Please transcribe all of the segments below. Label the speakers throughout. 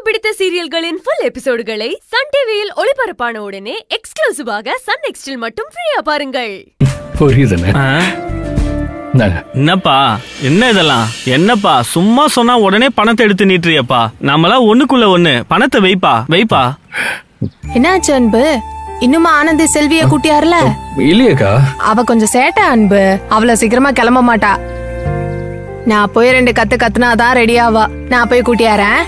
Speaker 1: பிடித்த சீரியல்களின் full எபிசோடுகளை Sun டிவியில் ஒளிபரப்பான உடனே எக்ஸ்க்ளூசிவாக சன் நெக்ஸ்டில் மட்டும் ஃப்ரீயா பாருங்கள்
Speaker 2: புரியுதுண்ணே
Speaker 3: ஆ?
Speaker 2: இந்தாங்க.
Speaker 3: என்னப்பா என்ன இதெல்லாம் என்னப்பா சும்மா சொன்னா உடனே பணத்தை எடுத்து நீட்டுறியப்பா நாமெல்லாம் ஒண்ணுக்குள்ள ஒண்ணு பணத்தை வைப்பா வைப்பா
Speaker 4: என்னாச்சு அன்பு இன்னுமா ஆனந்தி செல்விய கூட்டியார்ல
Speaker 2: இல்லையேக்கா
Speaker 4: அவ கொஞ்சம் சேட்டை அன்பு அவ்வளவு சீக்கிரமா கிளம்ப மாட்டா நான் போய் ரெண்டு கத்து கத்துனாதான் ரெடி ஆவா நான் போய் கூட்டியாரேன்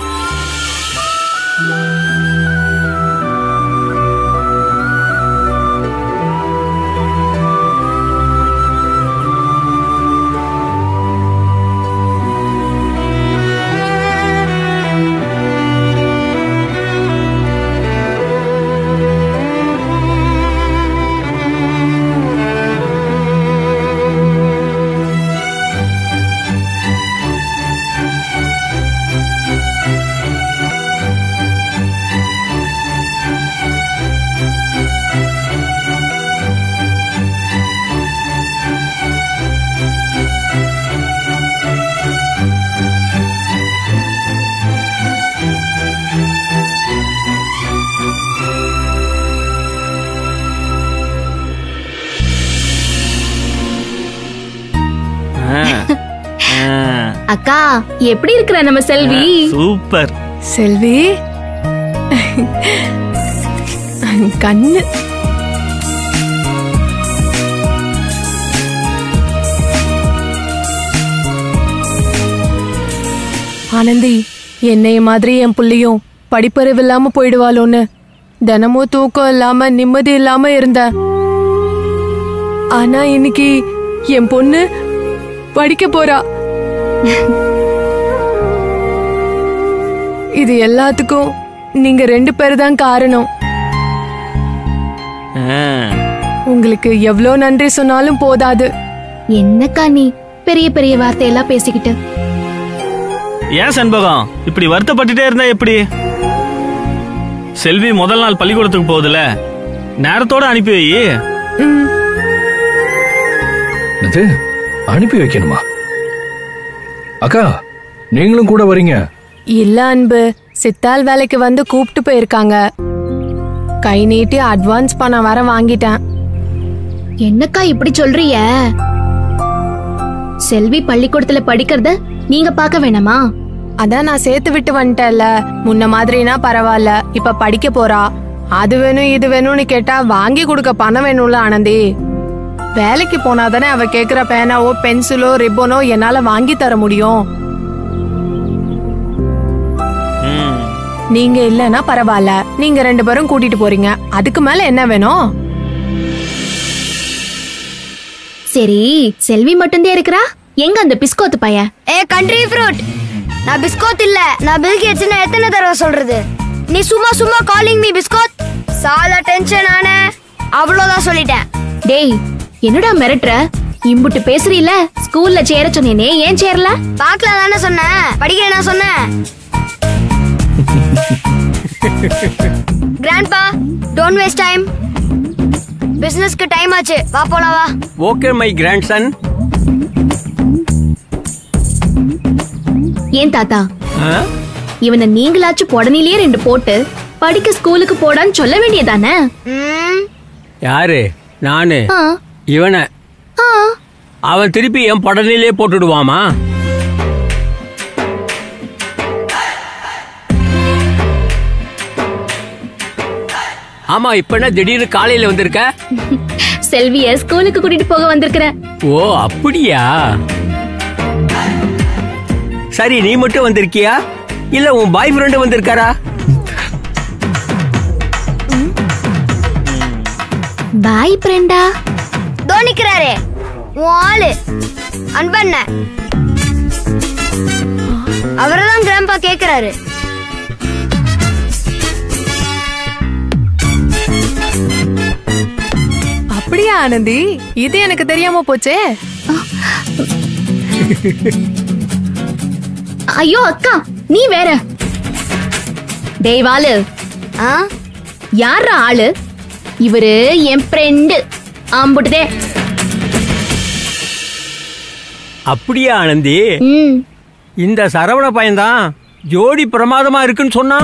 Speaker 3: ஆ. ஆ.
Speaker 5: அக்கா எப்படி இருக்கிற நம்ம செல்வி
Speaker 3: சூப்பர்
Speaker 4: செல்வி கண்ணு ஆனந்தி என்னைய மாதிரி என் புள்ளையும் படிப்பறிவு இல்லாம போயிடுவாளோன்னு தினமும் தூக்கம் இல்லாம நிம்மதி இல்லாம இருந்தேன் ஆனா இன்னைக்கு என் பொண்ணு படிக்க போறா இது எல்லாத்துக்கும் நீங்க ரெண்டு பேர் தான் காரணம்
Speaker 3: ஆ.
Speaker 4: உங்களுக்கு எவ்வளோ நன்றி சொன்னாலும் போதாது
Speaker 5: என்னக்கா நீ பெரிய பெரிய வார்த்தையெல்லாம் பேசிக்கிட்டு
Speaker 3: ஏன் செண்பகம் இப்படி வருத்தப்பட்டுட்டே இருந்தா எப்படி செல்வி முதல் நாள் பள்ளிக்கூடத்துக்கு போகுதுல நேரத்தோட அனுப்பி வை
Speaker 4: ம்,
Speaker 2: இது அனுப்பி வைக்கணுமா அக்கா நீங்களும் கூட வரீங்க
Speaker 4: இல்ல அன்பு சித்தால் வேலைக்கு வந்து கூப்பிட்டு போயிருக்காங்க கை நீட்டி அட்வான்ஸ் பணம் வர வாங்கிட்டேன்
Speaker 5: என்னக்கா இப்படி சொல்றிய செல்வி பள்ளிக்கூடத்துல படிக்கிறத நீங்க பார்க்க வேணாமா
Speaker 4: அதான் நான் சேர்த்து விட்டு வந்துட்டேன்ல முன்ன மாதிரினா பரவாயில்ல இப்ப படிக்க போறா அது வேணும் இது வேணும்னு கேட்டா வாங்கி கொடுக்க பணம் வேணும்ல ஆனந்தி வேலைக்கு போனாதானே அவ கேக்குற பேனாவோ பென்சிலோ ரிப்பனோ என்னால வாங்கி தர முடியும்
Speaker 3: ம்.
Speaker 4: நீங்க இல்லனா பரவாயில்ல நீங்க ரெண்டு பேரும் கூட்டிட்டு போறீங்க அதுக்கு மேல என்ன வேணும்
Speaker 5: சரி செல்வி மட்டும்தான் இருக்கிறா எங்க அந்த பிஸ்கோத்து பையன்
Speaker 6: ஏ கண்ட்ரி ஃப்ரூட் நான் பிஸ்கோத் இல்ல நான் பில் கேட்ஸ்னு எத்தனை தடவை சொல்றது நீ சும்மா சும்மா காலிங் மீ பிஸ்கோத் சால டென்ஷன் ஆன அவ்வளவுதான் சொல்லிட்டேன்
Speaker 5: டேய் என்னடா மிரட்டுற இம்புட்டு பேசுறீல ஸ்கூல்ல சேர சொன்னேனே ஏன் சேரல
Speaker 6: பார்க்கல தானே சொன்னேன் படிக்க நான் சொன்னேன் கிராண்ட்பா டோன்ட் வேஸ்ட் டைம் பிசினஸ்க்கு டைம் ஆச்சு வா போலாம் வா
Speaker 7: ஓகே மை கிராண்ட்சன்
Speaker 5: ஏன் தாத்தா இவனை நீங்களாச்சும் உடனேலயே ரெண்டு போட்டு படிக்க ஸ்கூலுக்கு போடான்னு சொல்ல வேண்டியதானே
Speaker 6: ம்,
Speaker 7: யாரு நானு
Speaker 5: ஆ,
Speaker 7: இவனை
Speaker 5: ஆ.
Speaker 7: அவன் திருப்பி என் படனிலே போட்டுடுவாமா ஆமா இப்ப என்ன திடீர்னு காலையில வந்திருக்க
Speaker 5: செல்விய ஸ்கூலுக்கு கூட்டிட்டு போக வந்திருக்கிறேன்
Speaker 7: ஓ அப்படியா சரி நீ மட்டும் வந்திருக்கியா இல்ல உன் பாய் ஃப்ரெண்டு வந்திருக்காரா
Speaker 5: பாய் ஃப்ரெண்டா
Speaker 6: தோ நிக்கிறாரே உன் ஆளு அன்பண்ண அவரதான் கிராண்ட்பா கேக்குறாரு
Speaker 4: அப்படியா ஆனந்தி இது எனக்கு தெரியாம போச்சே
Speaker 5: ஐயோ அக்கா நீ வேற டேய் வாலு
Speaker 6: ஆ
Speaker 5: யாரா ஆளு இவரு என் ஃப்ரெண்டு ஆம்புட்டுதே
Speaker 7: அப்படியா ஆனந்தி
Speaker 5: ம்
Speaker 7: இந்த சரவண பையன்தான் ஜோடி பிரமாதமா இருக்குன்னு சொன்னா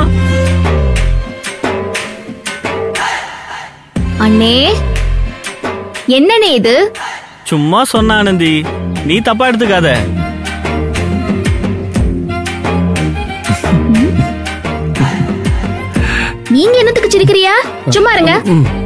Speaker 5: அண்ணே என்னண்ணே இது
Speaker 3: சும்மா சொன்ன ஆனந்தி நீ தப்பா எடுத்துக்காத
Speaker 5: நீங்க என்னத்துக்கு சிரிக்கிறியா சும்மா இருங்க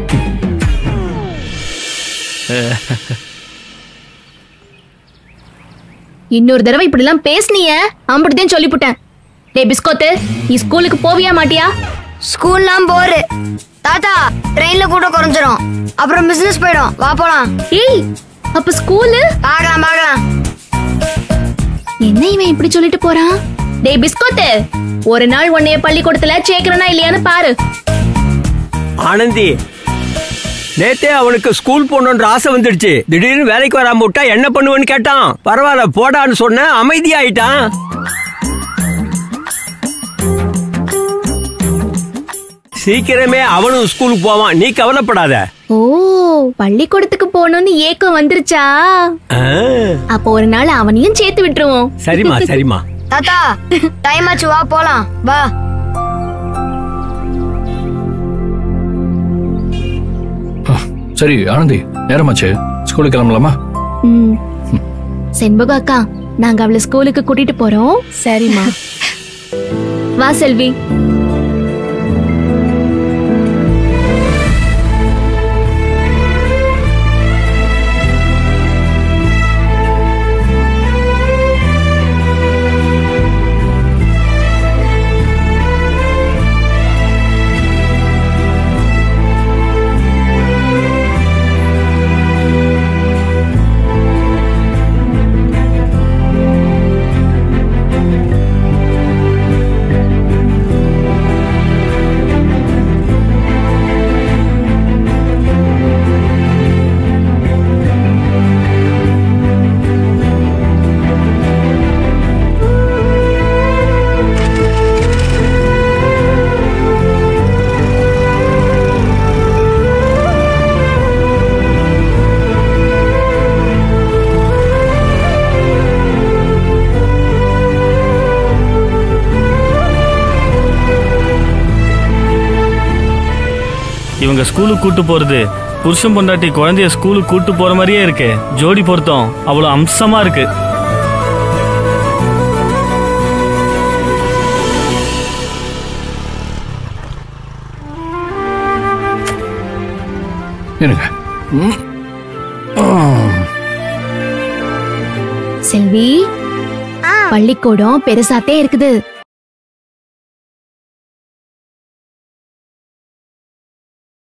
Speaker 5: இன்னொரு தடவை இப்படி எல்லாம் பேசுனீய அம்பிட்டுதான் சொல்லிப்புட்டேன் டேய் பிஸ்கோத்து நீ ஸ்கூலுக்கு போவியா மாட்டியா
Speaker 6: ஸ்கூல்லாம் போரு தாத்தா ட்ரெயின்ல கூட்டம் குறைஞ்சிரும் அப்புறம் பிசினஸ் போயிடும் வா போலாம்
Speaker 5: ஏய் அப்ப ஸ்கூலு
Speaker 6: பார்க்கலாம் பார்க்கலாம்
Speaker 5: என்ன இவன் இப்படி சொல்லிட்டு போறான் டேய் பிஸ்கோத்து ஒரு நாள் உன்னைய பள்ளிக்கூடத்துல சேர்க்கிறனா இல்லையான்னு பாரு
Speaker 7: ஆனந்தி நேத்தே அவனுக்கு ஸ்கூல் போகணுன்ற ஆசை வந்துடுச்சு திடீர்னு வேலைக்கு வராம விட்டா என்ன பண்ணுவேன்னு கேட்டான் பரவாயில்ல போடான்னு சொன்ன அமைதியாயிட்டான் சீக்கிரமே அவனும் ஸ்கூலுக்கு போவான் நீ கவலைப்படாத
Speaker 5: ஓ பள்ளிக்கூடத்துக்கு போகணும்னு ஏக்கம் வந்துருச்சா
Speaker 7: ஆ,
Speaker 5: அப்போ ஒரு நாள் அவனையும் சேர்த்து விட்டுருவோம்
Speaker 7: சரிம்மா சரிம்மா
Speaker 6: தாத்தா டைம் ஆச்சு வா போலாம் வா
Speaker 2: சரி ஆனந்தி நேரமாச்சு ஸ்கூலுக்கு கிளம்பலாமா
Speaker 5: ம். செண்பகம் அக்கா நாங்க அவளை ஸ்கூலுக்கு கூட்டிட்டு போறோம்
Speaker 4: சரிம்மா
Speaker 5: வா செல்வி
Speaker 3: இவங்க ஸ்கூலுக்கு கூட்டு போறது புருஷன் பொண்டாட்டி குழந்தைய ஸ்கூலுக்கு கூட்டு போற மாதிரியே இருக்கு ஜோடி பொருத்தம் அவ்வளவு அம்சமா இருக்கு
Speaker 2: இருங்க ம். ஆ.
Speaker 5: செல்வி பள்ளிக்கூடம் பெருசாத்தே இருக்குது